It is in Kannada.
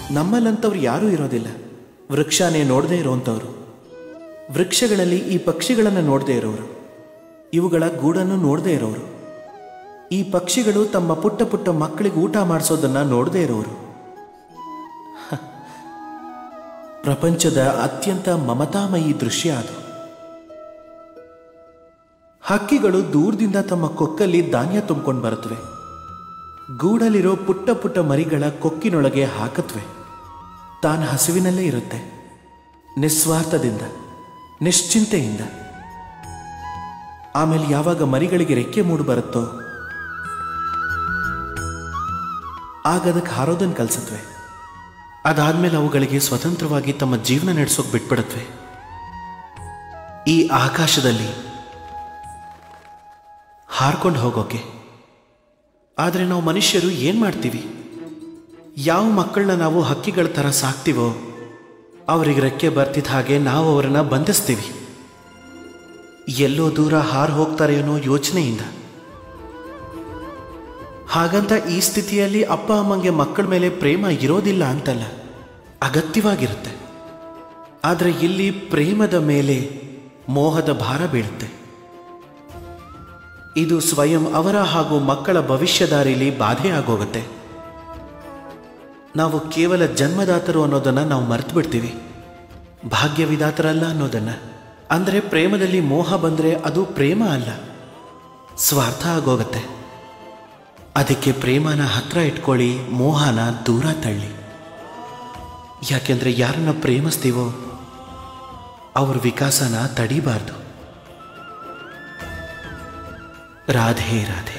ನಮ್ಮಲ್ಲಂಥವ್ರು ಯಾರೂ ಇರೋದಿಲ್ಲ ವೃಕ್ಷನೇ ನೋಡದೇ ಇರೋವಂಥವ್ರು ವೃಕ್ಷಗಳಲ್ಲಿ ಈ ಪಕ್ಷಿಗಳನ್ನು ನೋಡದೇ ಇರೋರು ಇವುಗಳ ಗೂಡನ್ನು ನೋಡದೇ ಇರೋರು ಈ ಪಕ್ಷಿಗಳು ತಮ್ಮ ಪುಟ್ಟ ಪುಟ್ಟ ಮಕ್ಕಳಿಗೆ ಊಟ ಮಾಡಿಸೋದನ್ನ ನೋಡದೇ ಇರೋರು ಹ. ಪ್ರಪಂಚದ ಅತ್ಯಂತ ಮಮತಾಮಯಿ ದೃಶ್ಯ ಅದು ಹಕ್ಕಿಗಳು ದೂರದಿಂದ ತಮ್ಮ ಕೊಕ್ಕಲ್ಲಿ ಧಾನ್ಯ ತುಂಬಿಕೊಂಡು ಬರುತ್ತವೆ ಗೂಡಲಿರೋ ಪುಟ್ಟ ಪುಟ್ಟ ಮರಿಗಳ ಕೊಕ್ಕಿನೊಳಗೆ ಹಾಕತ್ವೆ ತಾನು ಹಸಿವಿನಲ್ಲೇ ಇರುತ್ತೆ ನಿಸ್ವಾರ್ಥದಿಂದ ನಿಶ್ಚಿಂತೆಯಿಂದ ಆಮೇಲೆ ಯಾವಾಗ ಮರಿಗಳಿಗೆ ರೆಕ್ಕೆ ಮೂಡು ಬರುತ್ತೋ ಆಗ ಅದಕ್ಕೆ ಹಾರೋದನ್ನು ಕಲಿಸತ್ವೆ ಅದಾದ್ಮೇಲೆ ಅವುಗಳಿಗೆ ಸ್ವತಂತ್ರವಾಗಿ ತಮ್ಮ ಜೀವನ ನಡೆಸೋಕೆ ಬಿಟ್ಬಿಡತ್ವೆ ಈ ಆಕಾಶದಲ್ಲಿ ಹಾರ್ಕೊಂಡು ಹೋಗೋಕೆ ಆದರೆ ನಾವು ಮನುಷ್ಯರು ಏನು ಮಾಡ್ತೀವಿ ಯಾವ ಮಕ್ಕಳನ್ನ ನಾವು ಹಕ್ಕಿಗಳ ಥರ ಸಾಕ್ತೀವೋ ಅವರಿಗೆ ರೆಕ್ಕೆ ಬರ್ತಿದ್ದ ಹಾಗೆ ನಾವು ಅವರನ್ನ ಬಂಧಿಸ್ತೀವಿ ಎಲ್ಲೋ ದೂರ ಹಾರು ಹೋಗ್ತಾರೆ ಅನ್ನೋ ಯೋಚನೆಯಿಂದ ಹಾಗಂತ ಈ ಸ್ಥಿತಿಯಲ್ಲಿ ಅಪ್ಪ ಅಮ್ಮಂಗೆ ಮಕ್ಕಳ ಮೇಲೆ ಪ್ರೇಮ ಇರೋದಿಲ್ಲ ಅಂತಲ್ಲ ಅಗತ್ಯವಾಗಿರುತ್ತೆ ಆದರೆ ಇಲ್ಲಿ ಪ್ರೇಮದ ಮೇಲೆ ಮೋಹದ ಭಾರ ಬೀಳುತ್ತೆ ಇದು ಸ್ವಯಂ ಅವರ ಹಾಗೂ ಮಕ್ಕಳ ಭವಿಷ್ಯದಾರಿಲಿ ಬಾಧೆ ಆಗೋಗುತ್ತೆ ನಾವು ಕೇವಲ ಜನ್ಮದಾತರು ಅನ್ನೋದನ್ನ ನಾವು ಮರ್ತು ಬಿಡ್ತೀವಿ ಭಾಗ್ಯವಿದಾತರಲ್ಲ ಅನ್ನೋದನ್ನ ಅಂದರೆ ಪ್ರೇಮದಲ್ಲಿ ಮೋಹ ಬಂದರೆ ಅದು ಪ್ರೇಮ ಅಲ್ಲ ಸ್ವಾರ್ಥ ಆಗೋಗತ್ತೆ ಅದಕ್ಕೆ ಪ್ರೇಮನ ಹತ್ರ ಇಟ್ಕೊಳ್ಳಿ ಮೋಹನ ದೂರ ತಳ್ಳಿ ಯಾಕೆಂದ್ರೆ ಯಾರನ್ನ ಪ್ರೇಮಿಸ್ತೀವೋ ಅವ್ರ ವಿಕಾಸನ ತಡಿಬಾರ್ದು ರಾಧೆ ರಾಧೆ